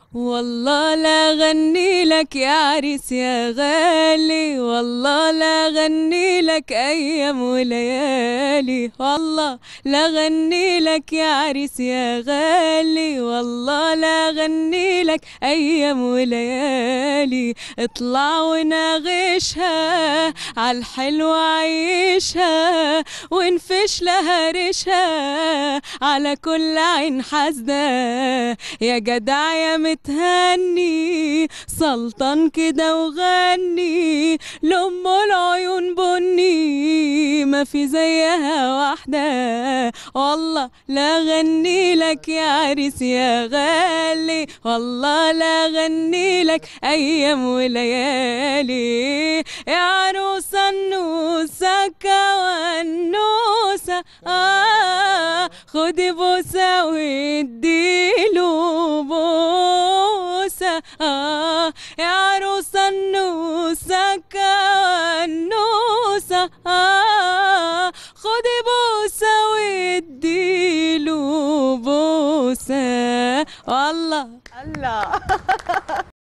والله لا غني لك يا عريس يا غالي والله لا غني لك ايام وليالي والله لا غني لك يا عريس يا غالي والله لا غني لك ايام وليالي اطلع وناغشها عالحلو عيشها ونفش لها ريشها على كل عين حاسده يا جدع يا متهني سلطان كده وغني لأم العيون بني ما في زيها واحدة والله لا غني لك يا عريس يا غالي والله لا غني لك أيام وليالي يا عروسة النوسة كوانوسة آه خدي بوسة واديله بوسة آه يا عروسة النوسة كوانوسة آه خدي بوسة واديله بوسة والله الله